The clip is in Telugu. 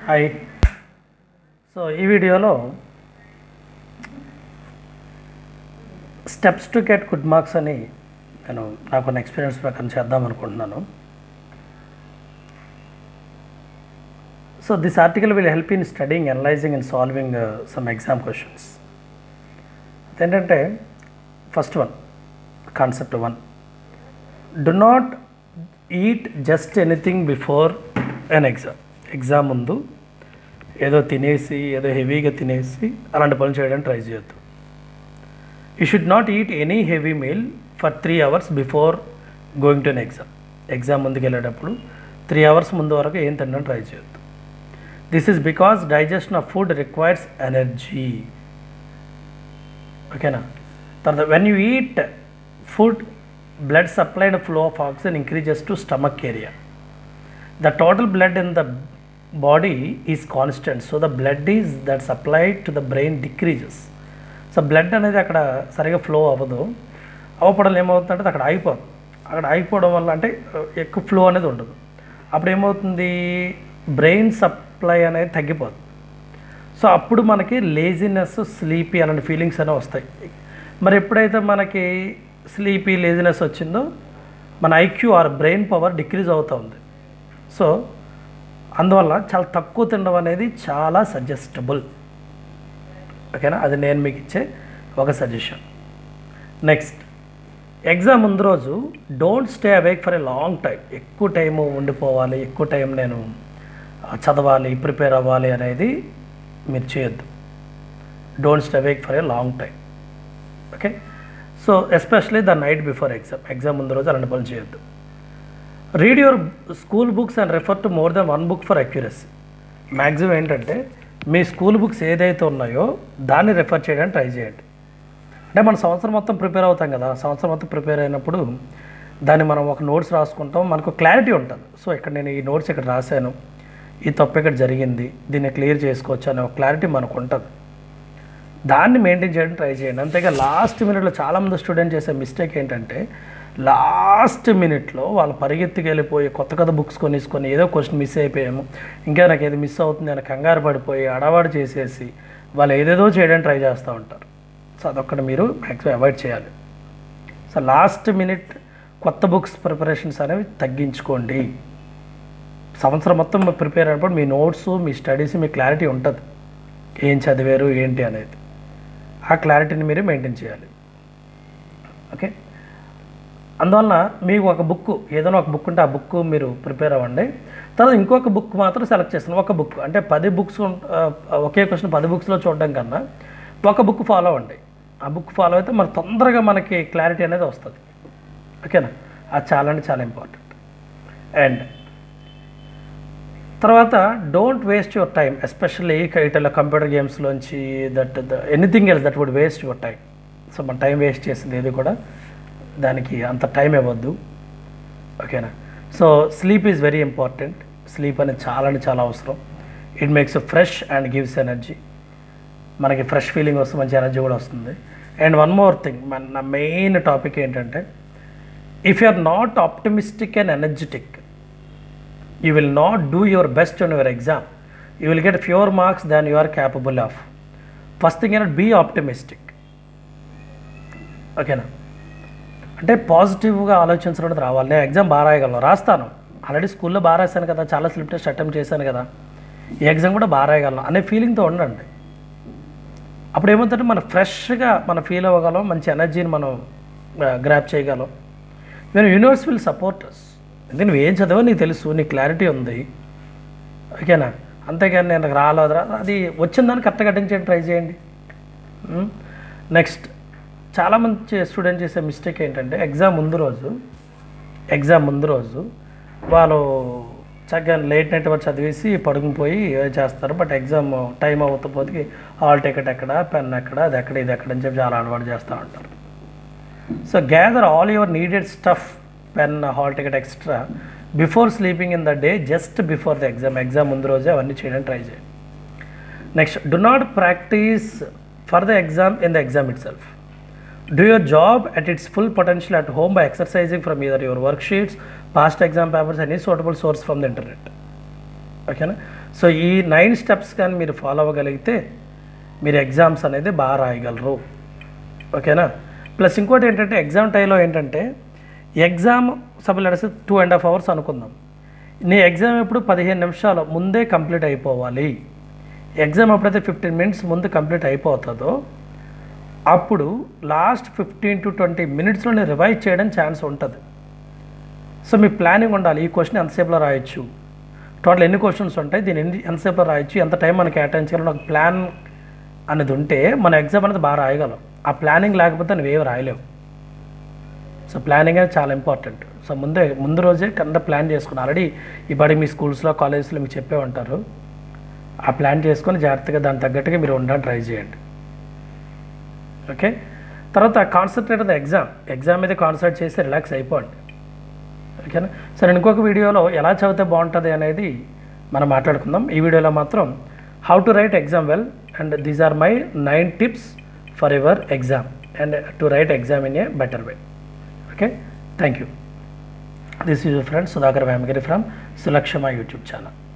హాయ్ సో ఈ వీడియోలో steps to get good marks అని నేను నాకున్న ఎక్స్పీరియన్స్ ప్రకారం చేద్దాం అనుకుంటున్నాను so this article will help in studying analysing and solving some exam questions అదేంటంటే first one concept one do not eat just anything before an exam exam ముందు ఏదో తినేసి ఏదో హెవీగా తినేసి అలాంటి పనులు చేయడానికి ట్రై చేయొద్దు you should not eat any heavy meal for three hours before going to an exam exam ముందుకు వెళ్ళేటప్పుడు త్రీ అవర్స్ ముందు వరకు ఏం తినడం ట్రై చేయొద్దు this is because digestion of food requires energy ఓకేనా తర్వాత when you eat food blood supplied flow of oxygen increases to stomach area the total blood in the body is constant so the blood is that supplied to the brain decreases so blood అనేది అక్కడ సరిగా ఫ్లో అవ్వదు అవ్వపడం ఏమవుతుందంటే అక్కడ ఆగిపోదు అక్కడ ఆగిపోవడం వల్ల అంటే ఎక్కువ ఫ్లో అనేది ఉండదు అప్పుడు ఏమవుతుంది బ్రెయిన్ సప్లై అనేది తగ్గిపోతుంది సో అప్పుడు మనకి లేజినెస్ స్లీపీ అలాంటి ఫీలింగ్స్ అనేవి వస్తాయి మరి ఎప్పుడైతే మనకి స్లీపీ లేజినెస్ వచ్చిందో మన IQ or brain power decrease అవుతూ ఉంది సో అందువల్ల చాలా తక్కువ తినడం అనేది చాలా సజెస్టబుల్ ఓకేనా అది నేను మీకు ఇచ్చే ఒక సజెషన్ నెక్స్ట్ ఎగ్జామ్ ముందు రోజు don't stay awake for a long time ఎక్కువ టైం ఉండిపోవాలి ఎక్కువ టైం నేను ఆ, చదవాలి ప్రిపేర్ అవ్వాలి అనేది మీరు చేయొద్దు don't stay awake for a long time okay so especially the night before exam exam ముందు రోజు అలాంటి పనులు చేయొద్దు read your school books and refer to more than one book for accuracy maximum ఏంటంటే మీ స్కూల్ బుక్స్ ఏదైతే ఉన్నాయో దాన్ని రెఫర్ చేయడానికి ట్రై చేయండి అంటే మన సంవత్సరం మొత్తం ప్రిపేర్ అవుతాం కదా సంవత్సరం మొత్తం ప్రిపేర్ అయినప్పుడు దాన్ని మనం ఒక నోట్స్ రాసుకుంటాం మనకు క్లారిటీ ఉంటుంది సో ఇక్కడ నేను ఈ నోట్స్ ఇక్కడ రాశాను ఈ తప్పు ఇక్కడ జరిగింది దీన్ని క్లియర్ చేసుకోవచ్చు అనే ఒక క్లారిటీ మనకు ఉంటుంది దాన్ని మెయింటైన్ చేయడం ట్రై చేయండి అంతేగా లాస్ట్ మినిట్లో చాలామంది స్టూడెంట్ చేసే మిస్టేక్ ఏంటంటే లాస్ట్ మినిట్లో వాళ్ళు పరిగెత్తుకు వెళ్ళిపోయి కొత్త కొత్త బుక్స్ కొనేసుకొని ఏదో క్వశ్చన్ మిస్ అయిపోయాము ఇంకా నాకు ఏది మిస్ అవుతుంది అని కంగారు పడిపోయి అడవాడు చేసేసి వాళ్ళు ఏదేదో చేయడానికి ట్రై చేస్తూ ఉంటారు సో అదొక్కటి మీరు మ్యాక్సిమం అవాయిడ్ చేయాలి సో లాస్ట్ మినిట్ కొత్త బుక్స్ ప్రిపరేషన్స్ అనేవి తగ్గించుకోండి సంవత్సరం మొత్తం ప్రిపేర్ అయినప్పుడు మీ నోట్స్ మీ స్టడీస్ మీ క్లారిటీ ఉంటుంది ఏం చదివారు ఏంటి అనేది ఆ క్లారిటీని మీరు మెయింటైన్ చేయాలి ఓకే అందువలన మీకు ఒక బుక్ ఏదైనా ఒక బుక్ ఉంటే ఆ బుక్ మీరు ప్రిపేర్ అవ్వండి తర్వాత ఇంకొక బుక్ మాత్రం సెలెక్ట్ చేస్తాను ఒక బుక్ అంటే పది బుక్స్ ఒకే క్వశ్చన్ పది బుక్స్లో చూడడం కన్నా ఒక బుక్ ఫాలో అవ్వండి ఆ బుక్ ఫాలో అయితే మనకు తొందరగా మనకి క్లారిటీ అనేది వస్తుంది ఓకేనా అది చాలా అంటే చాలా ఇంపార్టెంట్ అండ్ తర్వాత don't waste your time especially ఇట్లా కంప్యూటర్ గేమ్స్లోంచి that the anything else that would waste your time so మన టైం వేస్ట్ చేసింది ఏది కూడా దానికి అంత టైం ఇవ్వద్దు ఓకేనా so sleep is very important sleep అనేది చాలా అంటే చాలా అవసరం it makes fresh and gives energy మనకి ఫ్రెష్ ఫీలింగ్ వస్తుంది మంచి ఎనర్జీ కూడా వస్తుంది అండ్ వన్ మోర్ థింగ్ మన నా మెయిన్ టాపిక్ ఏంటంటే if you are not optimistic and energetic you will not do your best on your exam you will get fewer marks than you are capable of first thing ఏంటంటే బీ ఆప్టిమిస్టిక్ ఓకేనా అంటే పాజిటివ్గా ఆలోచించడం అనేది రావాలి నేను ఎగ్జామ్ బాగా రాయగలను రాస్తాను ఆల్రెడీ స్కూల్లో బాగా రాశాను కదా చాలా స్లిప్ టెస్ట్ అటెంప్ట్ చేశాను కదా ఈ ఎగ్జామ్ కూడా బాగా రాయగలను అనే ఫీలింగ్తో ఉండండి అప్పుడు ఏమవుతుందంటే మనం ఫ్రెష్గా మనం ఫీల్ అవ్వగలం మంచి ఎనర్జీని మనం గ్రాప్ చేయగలం నేను యూనివర్స్ విల్ సపోర్ట్ అస్ ఎందుకంటే నువ్వు ఏం చదివో నీకు తెలుసు నీ క్లారిటీ ఉంది ఓకేనా అంతేగాని నేను రాలేదు రా అది వచ్చిన దాన్ని కరెక్ట్గా అటెండ్ చేయడానికి ట్రై చేయండి నెక్స్ట్ చాలామంది స్టూడెంట్ చేసే మిస్టేక్ ఏంటంటే ఎగ్జామ్ ముందు రోజు ఎగ్జామ్ ముందు రోజు వాళ్ళు చక్కగా లేట్ నైట్ వరకు చదివేసి పడుకుని చేస్తారు బట్ ఎగ్జామ్ టైం అవుతపోతే హాల్ టికెట్ ఎక్కడ పెన్ ఎక్కడ అది ఎక్కడ ఇది ఎక్కడ అని చెప్పి చాలా అలవాటు చేస్తూ ఉంటారు so gather all your needed stuff pen hall ticket extra before sleeping in the day just before the exam exam ముందు రోజే అవన్నీ చేయడానికి ట్రై చేయండి next do not practice for the exam in the exam itself Do your job at its full potential at home by exercising from either your worksheets, past exam papers, any suitable source from the internet. ఓకేనా సో ఈ నైన్ స్టెప్స్ కానీ మీరు ఫాలో అవ్వగలిగితే మీరు ఎగ్జామ్స్ అనేది బాగా రాయగలరు ఓకేనా ప్లస్ ఇంకోటి ఏంటంటే ఎగ్జామ్ టైంలో ఏంటంటే exam suppose two and half hours అనుకుందాం నీ ఎగ్జామ్ ఎప్పుడు పదిహేను నిమిషాలు ముందే కంప్లీట్ అయిపోవాలి ఎగ్జామ్ ఎప్పుడైతే ఫిఫ్టీన్ మినిట్స్ ముందు కంప్లీట్ అయిపోతుందో అప్పుడు లాస్ట్ ఫిఫ్టీన్ టు ట్వంటీ మినిట్స్లోనే రివైజ్ చేయడం ఛాన్స్ ఉంటుంది సో మీ ప్లానింగ్ ఉండాలి ఈ క్వశ్చన్ ఎంతసేపులో రాయొచ్చు టోటల్ ఎన్ని క్వశ్చన్స్ ఉంటాయి దీన్ని ఎన్ని ఎంతసేపులో రాయొచ్చు ఎంత టైం మనకి కేటాయించాలని ఒక ప్లాన్ అనేది ఉంటే మన ఎగ్జామ్ అనేది బాగా రాయగలం ఆ ప్లానింగ్ లేకపోతే నువ్వేవి రాయలేవు సో ప్లానింగ్ అనేది చాలా ఇంపార్టెంట్ సో ముందే ముందు రోజే కన్నా ప్లాన్ చేసుకుని ఆల్రెడీ ఇప్పటి మీ స్కూల్స్లో కాలేజెస్లో మీకు చెప్పే ఉంటారు ఆ ప్లాన్ చేసుకొని జాగ్రత్తగా దానికి తగ్గట్టుగా మీరు ఉండడానికి ట్రై చేయండి ఓకే తర్వాత concentrate on the exam exam మీద కాన్సన్ట్రేట్ చేసి రిలాక్స్ అయిపోండి ఓకేనా సరే ఇంకొక వీడియోలో ఎలా చదివితే బాగుంటుంది అనేది మనం మాట్లాడుకుందాం ఈ వీడియోలో మాత్రం how to write exam well and these are my nine tips for your exam and to write exam in a better way okay thank you this is friend Sudhakar Vemagiri from Sulakshama YouTube channel